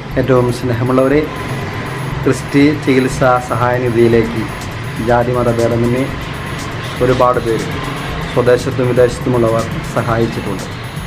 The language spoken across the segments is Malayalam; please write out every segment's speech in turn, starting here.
ഏറ്റവും സ്നേഹമുള്ളവരെ ക്രിസ്റ്റി ചികിത്സാ സഹായനിധിയിലേക്ക് ജാതി മത ഭേദമന്യേ ഒരുപാട് പേര് സ്വദേശത്തും വിദേശത്തുമുള്ളവർ സഹായിച്ചിട്ടുണ്ട്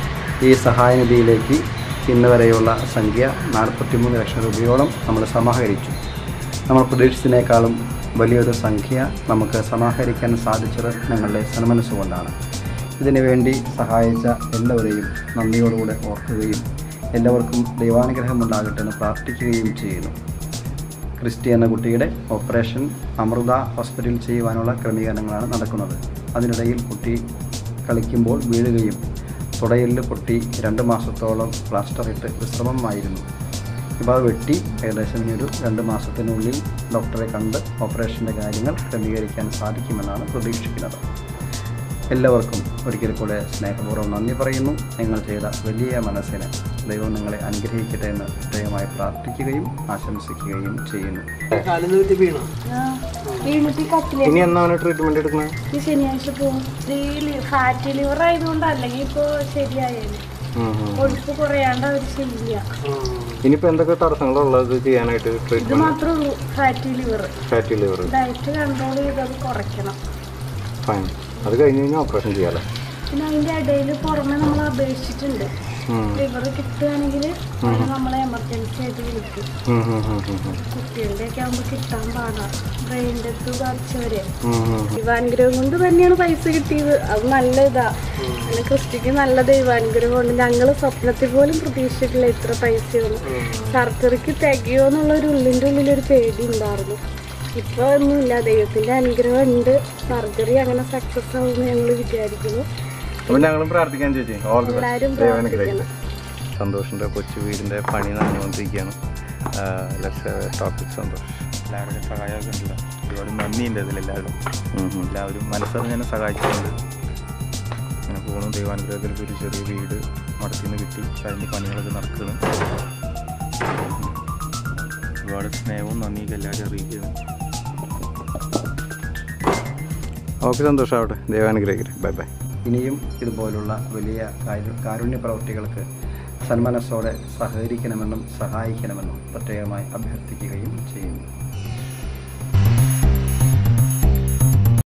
ഈ സഹായനിധിയിലേക്ക് ഇന്ന് വരെയുള്ള സംഖ്യ നാൽപ്പത്തിമൂന്ന് ലക്ഷം രൂപയോളം നമ്മൾ സമാഹരിച്ചു നമ്മൾ പ്രതീക്ഷിച്ചതിനേക്കാളും വലിയൊരു സംഖ്യ നമുക്ക് സമാഹരിക്കാൻ സാധിച്ചത് ഞങ്ങളുടെ സന്മനസ്സുകൊണ്ടാണ് ഇതിനു വേണ്ടി സഹായിച്ച എല്ലാവരെയും നന്ദിയോടുകൂടെ ഓർക്കുകയും എല്ലാവർക്കും ദൈവാനുഗ്രഹം ഉണ്ടാകട്ടെ എന്ന് പ്രാർത്ഥിക്കുകയും ചെയ്യുന്നു ക്രിസ്റ്റി എന്ന കുട്ടിയുടെ ഓപ്പറേഷൻ അമൃത ഹോസ്പിറ്റലിൽ ചെയ്യുവാനുള്ള ക്രമീകരണങ്ങളാണ് നടക്കുന്നത് അതിനിടയിൽ കുട്ടി കളിക്കുമ്പോൾ വീഴുകയും തുടയിൽ പൊട്ടി രണ്ട് മാസത്തോളം പ്ലാസ്റ്റർ ഇട്ട് വിശ്രമമായിരുന്നു ഇപ്പോൾ അത് വെട്ടി ഏകദേശം ഇനി ഒരു രണ്ട് മാസത്തിനുള്ളിൽ ഡോക്ടറെ കണ്ട് ഓപ്പറേഷൻ്റെ കാര്യങ്ങൾ ക്രമീകരിക്കാൻ സാധിക്കുമെന്നാണ് പ്രതീക്ഷിക്കുന്നത് എല്ലാവർക്കും ഒരിക്കൽ കൂടെ സ്നേഹപൂർവ്വം നന്ദി പറയുന്നു നിങ്ങൾ ചെയ്ത വലിയ മനസ്സിന് ദൈവം നിങ്ങളെ അനുഗ്രഹിക്കട്ടെ എന്ന് ദൈവമായി പ്രാർത്ഥിക്കുകയും ആശംസിക്കുകയും ചെയ്യുന്നു കാലിൽ നിന്ന് വെട്ടി വീണോ വീണിട്ട് കത്തില് ഇനി എന്നാണ് ട്രീറ്റ്മെൻറ്റ് എടുക്കുന്നത് ഈ ശനിയാഴ്ച പോകും ഈ ഫാറ്റി ലിവർ ആയതുകൊണ്ട് അല്ലെങ്കിൽ ഇപ്പോൾ ശരിയായാലും കൊഴുപ്പ് കുറയാണ്ട് അവർ ചെയ്യില്ല ഇനിയിപ്പോൾ എന്തൊക്കെ തടസ്സങ്ങളുള്ളത് ചെയ്യാനായിട്ട് ഇത് ട്രീറ്റ്മെൻറ്റ് മാത്രമേ ഉള്ളൂ fatty liver fatty liver diet control ചെയ്തത് കുറയ്ക്കണം ഫൈൻ അത് കഴിഞ്ഞ് കഴിഞ്ഞാൽ ഓപ്പറേഷൻ ചെയ്യാമല്ലോ പിന്നെ അതിൻ്റെ ഇടയിൽ പുറമെ നമ്മൾ അപേക്ഷിച്ചിട്ടുണ്ട് ലിവർ കിട്ടുകയാണെങ്കിൽ നമ്മളെ എമർജൻസി ആയിട്ട് വിളിക്കും കുട്ടികളുടെയൊക്കെ ആകുമ്പോൾ കിട്ടാൻ പാടാണ് ബ്രെയിൻ ഡെത്ത് ബാധിച്ചവരെ ദൈവാനുഗ്രഹം കൊണ്ട് തന്നെയാണ് പൈസ കിട്ടിയത് അത് നല്ല ഇതാ അങ്ങനെ ക്രിസ്റ്റിക്ക് നല്ല ദൈവാനുഗ്രഹം ഉണ്ട് ഞങ്ങൾ സ്വപ്നത്തിൽ പോലും പ്രതീക്ഷിച്ചിട്ടില്ല ഇത്ര പൈസയൊന്നും സർജറിക്ക് തികയോ എന്നുള്ള ഒരു ഉള്ളിൻ്റെ ഉള്ളിലൊരു പേടി ഉണ്ടായിരുന്നു ഇപ്പോൾ ഒന്നുമില്ല ദൈവത്തിൻ്റെ അനുഗ്രഹം ഉണ്ട് സർജറി അങ്ങനെ സക്സസ് ആവുമെന്ന് ഞങ്ങൾ വിചാരിക്കുന്നു അപ്പോൾ ഞങ്ങളും പ്രാർത്ഥിക്കാൻ ചേച്ചി ഓൾ ദി എല്ലാവരും ബെസ്റ്റ് ദൈവാനുഗ്രഹിക്കട്ടെ പ്രാർത്ഥിക്കണം സന്തോഷിൻ്റെ കൊച്ചു വീടിൻ്റെ പണി നടന്നുകൊണ്ടിരിക്കുകയാണ് ലെറ്റ്സ് ടോപ്പിക് സന്തോഷ് എല്ലാവരുടെയും സഹായമൊക്കെ ഉണ്ടല്ലോ ഒരുപാട് നന്ദിയുണ്ട് അതിലെല്ലാവരും എല്ലാവരും മനസ്സറിഞ്ഞ് സഹായിച്ചിട്ടുണ്ട് അങ്ങനെ പോകുന്നു ദൈവാനുഗ്രഹത്തിൽ ഒരു ചെറിയ വീട് മടത്തിൽ നിന്ന് കിട്ടി അതിൻ്റെ പണികളൊക്കെ നടക്കണം ഒരുപാട് സ്നേഹവും നന്ദിയൊക്കെ എല്ലാവരും അറിയിക്കുന്നു ഓക്കെ സന്തോഷമാവട്ടെ ദൈവാനുഗ്രഹിക്കട്ടെ ബൈ ബൈ ഇനിയും ഇതുപോലുള്ള വലിയ കാരു- കാരുണ്യ പ്രവൃത്തികൾക്ക് സന്മനസ്സോടെ സഹകരിക്കണമെന്നും സഹായിക്കണമെന്നും പ്രത്യേകമായി അഭ്യർത്ഥിക്കുകയും ചെയ്യുന്നു